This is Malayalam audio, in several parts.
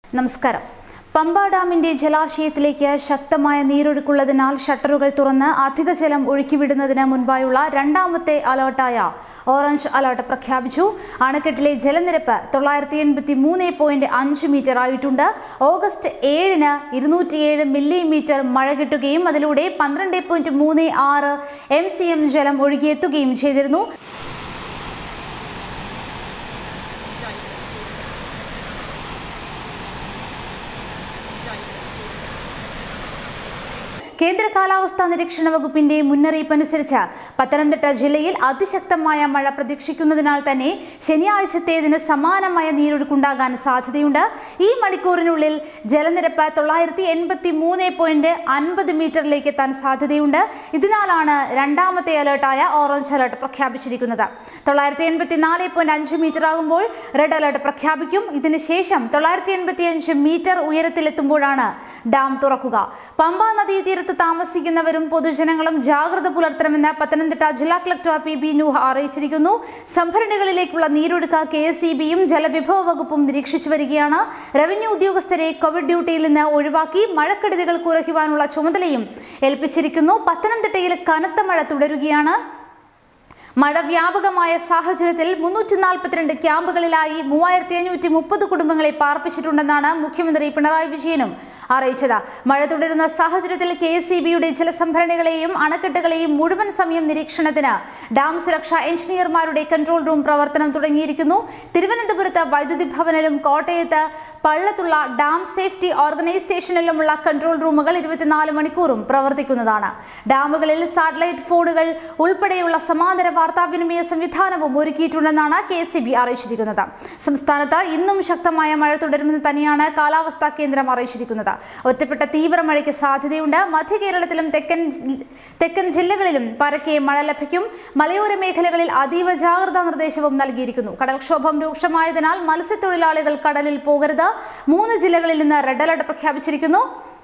നമസ്കാരം പമ്പ ഡാമിന്റെ ജലാശയത്തിലേക്ക് ശക്തമായ നീരൊഴുക്കുള്ളതിനാൽ ഷട്ടറുകൾ തുറന്ന് അധിക ജലം ഒഴുക്കിവിടുന്നതിന് മുൻപായുള്ള രണ്ടാമത്തെ അലർട്ടായ ഓറഞ്ച് അലർട്ട് പ്രഖ്യാപിച്ചു അണക്കെട്ടിലെ ജലനിരപ്പ് തൊള്ളായിരത്തി എൺപത്തി മൂന്ന് പോയിന്റ് അഞ്ച് മീറ്റർ ആയിട്ടുണ്ട് ഓഗസ്റ്റ് ഏഴിന് ഇരുന്നൂറ്റിയേഴ് മില്ലിമീറ്റർ മഴ കിട്ടുകയും അതിലൂടെ പന്ത്രണ്ട് പോയിന്റ് മൂന്ന് ആറ് എം സി എം ജലം ഒഴുകിയെത്തുകയും ചെയ്തിരുന്നു കേന്ദ്ര കാലാവസ്ഥാ നിരീക്ഷണ വകുപ്പിന്റെ മുന്നറിയിപ്പ് അനുസരിച്ച് പത്തനംതിട്ട ജില്ലയിൽ അതിശക്തമായ മഴ പ്രതീക്ഷിക്കുന്നതിനാൽ തന്നെ ശനിയാഴ്ചത്തേതിന് സമാനമായ നീരൊഴുക്കുണ്ടാകാൻ സാധ്യതയുണ്ട് ഈ മണിക്കൂറിനുള്ളിൽ ജലനിരപ്പ് തൊള്ളായിരത്തി എൺപത്തി മൂന്ന് പോയിന്റ് അൻപത് മീറ്ററിലേക്ക് എത്താൻ സാധ്യതയുണ്ട് ഇതിനാലാണ് രണ്ടാമത്തെ അലേർട്ടായ ഓറഞ്ച് അലേർട്ട് പ്രഖ്യാപിച്ചിരിക്കുന്നത് തൊള്ളായിരത്തി എൺപത്തി നാല് പോയിന്റ് അഞ്ച് മീറ്റർ ആകുമ്പോൾ റെഡ് അലേർട്ട് പ്രഖ്യാപിക്കും ഇതിനുശേഷം തൊള്ളായിരത്തി എൺപത്തി അഞ്ച് മീറ്റർ ഉയരത്തിലെത്തുമ്പോഴാണ് ഡാം തുറക്കുക പമ്പ നദീതീരത്ത് താമസിക്കുന്നവരും പൊതുജനങ്ങളും ജാഗ്രത പുലർത്തണമെന്ന് പത്തനംതിട്ട ജില്ലാ കളക്ടർ പി ബി നൂഹ അറിയിച്ചിരിക്കുന്നു സംഭരണികളിലേക്കുള്ള നീരൊഴുക്ക് കെ എസ് ഇ ബിയും ജലവിഭവ വകുപ്പും നിരീക്ഷിച്ചു വരികയാണ് റവന്യൂ ഉദ്യോഗസ്ഥരെ കോവിഡ് ഡ്യൂട്ടിയിൽ നിന്ന് ഒഴിവാക്കി മഴക്കെടുതികൾ കുറയ്ക്കുവാനുള്ള ചുമതലയും ഏൽപ്പിച്ചിരിക്കുന്നു പത്തനംതിട്ടയിൽ കനത്ത മഴ തുടരുകയാണ് മഴ വ്യാപകമായ സാഹചര്യത്തിൽ മുന്നൂറ്റി നാൽപ്പത്തിരണ്ട് ക്യാമ്പുകളിലായി മൂവായിരത്തി അഞ്ഞൂറ്റി മുപ്പത് കുടുംബങ്ങളെ പാർപ്പിച്ചിട്ടുണ്ടെന്നാണ് മുഖ്യമന്ത്രി പിണറായി വിജയനും അറിയിച്ചത് മഴ തുടരുന്ന സാഹചര്യത്തിൽ കെ എസ് സി ബിയുടെ ജലസംഭരണികളെയും അണക്കെട്ടുകളെയും മുഴുവൻ സമയം നിരീക്ഷണത്തിന് ഡാം സുരക്ഷാ എഞ്ചിനീയർമാരുടെ കൺട്രോൾ റൂം പ്രവർത്തനം തുടങ്ങിയിരിക്കുന്നു തിരുവനന്തപുരത്ത് വൈദ്യുതി ഭവനിലും കോട്ടയത്ത് പള്ളത്തുള്ള ഡാം സേഫ്റ്റി ഓർഗനൈസേഷനിലുമുള്ള കൺട്രോൾ റൂമുകൾ ഇരുപത്തിനാല് മണിക്കൂറും പ്രവർത്തിക്കുന്നതാണ് ഡാമുകളിൽ സാറ്റലൈറ്റ് ഫോണുകൾ ഉൾപ്പെടെയുള്ള സമാന്തര വാർത്താവിനിമയ സംവിധാനവും ഒരുക്കിയിട്ടുണ്ടെന്നാണ് കെ സി ബി അറിയിച്ചിരിക്കുന്നത് സംസ്ഥാനത്ത് ഇന്നും ശക്തമായ മഴ തുടരുമെന്ന് തന്നെയാണ് കാലാവസ്ഥാ കേന്ദ്രം അറിയിച്ചിരിക്കുന്നത് ഒറ്റപ്പെട്ട തീവ്ര മഴയ്ക്ക് സാധ്യതയുണ്ട് മധ്യ കേരളത്തിലും തെക്കൻ തെക്കൻ ജില്ലകളിലും പരക്കെ മഴ ലഭിക്കും മലയോര മേഖലകളിൽ അതീവ ജാഗ്രതാ നിർദ്ദേശവും നൽകിയിരിക്കുന്നു കടൽക്ഷോഭം രൂക്ഷമായതിനാൽ മത്സ്യത്തൊഴിലാളികൾ കടലിൽ പോകരുത് മൂന്ന് ജില്ലകളിൽ നിന്ന് റെഡ് അലർട്ട് പ്രഖ്യാപിച്ചിരിക്കുന്നു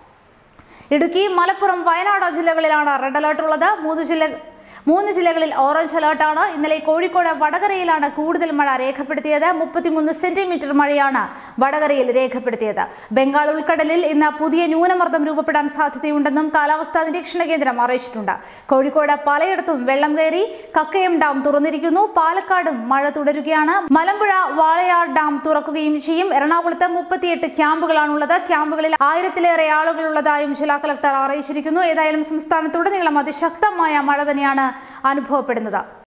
ഇടുക്കി മലപ്പുറം വയനാട് ജില്ലകളിലാണ് റെഡ് അലർട്ട് ഉള്ളത് മൂന്ന് ജില്ല മൂന്ന് ജില്ലകളിൽ ഓറഞ്ച് അലർട്ടാണ് ഇന്നലെ കോഴിക്കോട് വടകരയിലാണ് കൂടുതൽ മഴ രേഖപ്പെടുത്തിയത് മുപ്പത്തിമൂന്ന് സെന്റിമീറ്റർ മഴയാണ് വടകരയിൽ രേഖപ്പെടുത്തിയത് ബംഗാൾ ഉൾക്കടലിൽ ഇന്ന് പുതിയ ന്യൂനമർദ്ദം രൂപപ്പെടാൻ സാധ്യതയുണ്ടെന്നും കാലാവസ്ഥാ നിരീക്ഷണ കേന്ദ്രം അറിയിച്ചിട്ടുണ്ട് കോഴിക്കോട് പലയിടത്തും വെള്ളം കയറി കക്കയം ഡാം തുറന്നിരിക്കുന്നു പാലക്കാടും മഴ തുടരുകയാണ് മലമ്പുഴ വാളയാർ ഡാം തുറക്കുകയും ചെയ്യും എറണാകുളത്ത് മുപ്പത്തിയെട്ട് ക്യാമ്പുകളാണുള്ളത് ക്യാമ്പുകളിൽ ആയിരത്തിലേറെ ആളുകളുള്ളതായും ജില്ലാ കളക്ടർ അറിയിച്ചിരിക്കുന്നു ഏതായാലും സംസ്ഥാനത്തുടനീളം അതിശക്തമായ മഴ തന്നെയാണ് അനുഭവപ്പെടുന്നത്